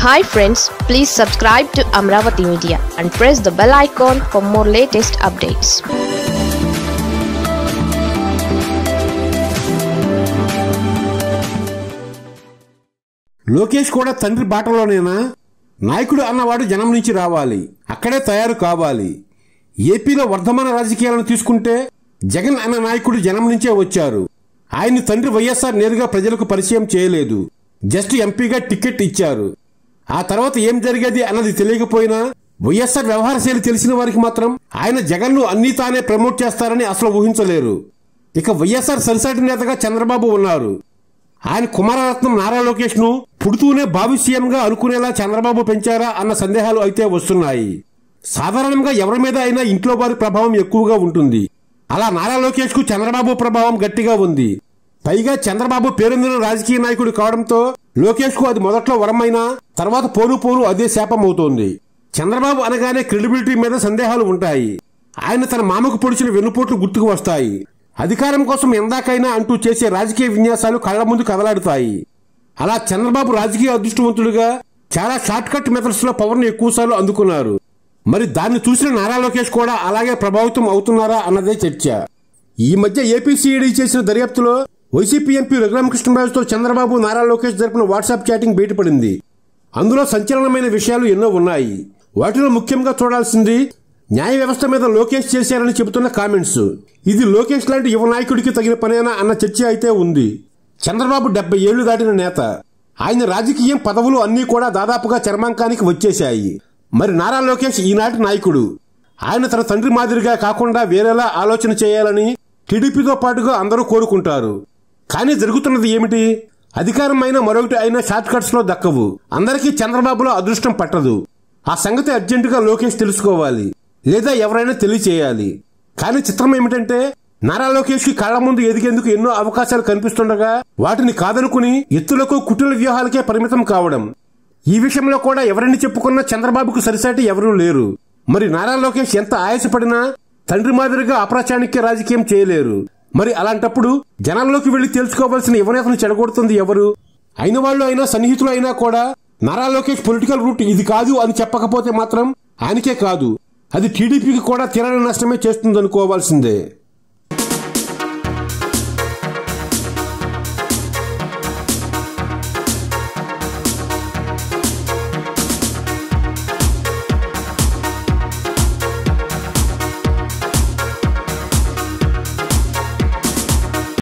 hi friends please subscribe to Amaravati media and press the bell icon for more latest updates Lokesh కూడా తండ్రి బాటలోనేనా నాయకుడు అన్నవాడు జనం నుంచి రావాలి అక్కడే తయారు కావాలి ఏపీలో వర్ధమాన రాజకీయాలను తీసుకుంటే జగన్ అన్న నాయకుడు జనం నుంచే వచ్చారు ఆయన్ని తండ్రి వైఎస్ఆర్ నేరుగా ప్రజలకు పరిచయం చేయలేదు జస్ట్ ఎంపీగా టికెట్ ఇచ్చారు ఆ తర్వాత ఏం జరిగేది అన్నది తెలియకపోయినా వైఎస్ఆర్ వ్యవహార శైలి తెలిసిన వారికి మాత్రం ఆయన జగన్ను అన్నీ తానే ప్రమోట్ చేస్తారని అసలు ఊహించలేరు ఇక వైఎస్ఆర్ సరిసాటి నేతగా చంద్రబాబు ఉన్నారు ఆయన కుమారరత్నం నారా లోకేష్ ను పుడుతూనే భావి సీఎంగా అనుకునేలా చంద్రబాబు పెంచారా అన్న సందేహాలు అయితే వస్తున్నాయి సాధారణంగా ఎవరి మీద అయినా ఇంట్లో వారి ప్రభావం ఎక్కువగా ఉంటుంది అలా నారా లోకేష్ కు చంద్రబాబు ప్రభావం గట్టిగా ఉంది పైగా చంద్రబాబు పేరొందిన రాజకీయ నాయకుడు కావడంతో లోకేష్ కు అది మొదట్లో వరమైనా తర్వాత పోను పోను అదే శాపమవుతోంది చంద్రబాబు అనగానే క్రెడిబిలిటీ మీద సందేహాలు ఉంటాయి ఆయన తన మామకు పొడిచిన వెన్నుపోట్లు గుర్తుకు వస్తాయి అధికారం కోసం ఎందాకైనా అంటూ చేసే రాజకీయ విన్యాసాలు కళ్ల ముందు కదలాడుతాయి అలా చంద్రబాబు రాజకీయ అదృష్టవంతుడిగా చాలా షార్ట్ కట్ మెథడ్స్ లో పవర్ ను ఎక్కువసార్లు అందుకున్నారు మరి దాన్ని చూసిన నారా లోకేష్ కూడా అలాగే ప్రభావితం అవుతున్నారా అన్నదే చర్చ ఈ మధ్య ఏపీసీఈడీ చేసిన దర్యాప్తులో వైసీపీ ఎంపీ రఘురామకృష్ణరాజుతో చంద్రబాబు నారా లోకేష్ జరిపిన వాట్సాప్ చాటింగ్ బయటపడింది అందులో సంచలనమైన విషయాలు ఎన్నో ఉన్నాయి వాటిలో ముఖ్యంగా చూడాల్సింది న్యాయ వ్యవస్థ మీద లోకేష్ చేశారని చెబుతున్న కామెంట్స్ ఇది లోకేష్ లాంటి యువ నాయకుడికి తగిన పనేనా అన్న చర్చ అయితే ఉంది చంద్రబాబు డెబ్బై ఏళ్లు దాటిన నేత ఆయన రాజకీయం పదవులు అన్నీ కూడా దాదాపుగా చర్మాంకానికి వచ్చేశాయి మరి నారా లోకేష్ ఈనాటి నాయకుడు ఆయన తన తండ్రి మాదిరిగా కాకుండా వేరేలా ఆలోచన చేయాలని టీడీపీతో పాటుగా అందరూ కోరుకుంటారు కానీ జరుగుతున్నది ఏమిటి అధికారమైన మరొకటి అయిన షార్ట్ కట్స్ లో దక్కవు అందరికీ చంద్రబాబులో అదృష్టం పట్టదు ఆ సంగతి అర్జెంటుగా లోకేష్ తెలుసుకోవాలి లేదా ఎవరైనా తెలియచేయాలి కానీ చిత్రం ఏమిటంటే నారా లోకేష్ కి కళ్ల ముందు ఎదిగేందుకు ఎన్నో అవకాశాలు కనిపిస్తుండగా వాటిని కాదనుకుని ఎత్తులకు కుటుంబ వ్యూహాలకే పరిమితం కావడం ఈ విషయంలో కూడా ఎవరిని చెప్పుకున్నా చంద్రబాబుకు సరిసాటి ఎవరూ లేరు మరి నారా లోకేష్ ఎంత ఆయాసపడినా తండ్రి మాదిరిగా అప్రచాణిక్య రాజకీయం చేయలేరు మరి అలాంటప్పుడు జనాల్లోకి వెళ్లి తెలుసుకోవాల్సిన యువనేతను చెడగొడుతుంది ఎవరు అయిన వాళ్ళు అయినా సన్నిహితులు అయినా కూడా నారా లోకేష్ పొలిటికల్ రూట్ ఇది కాదు అని చెప్పకపోతే మాత్రం ఆయనకే కాదు అది టీడీపీకి కూడా తీరని నష్టమే చేస్తుందనుకోవాల్సిందే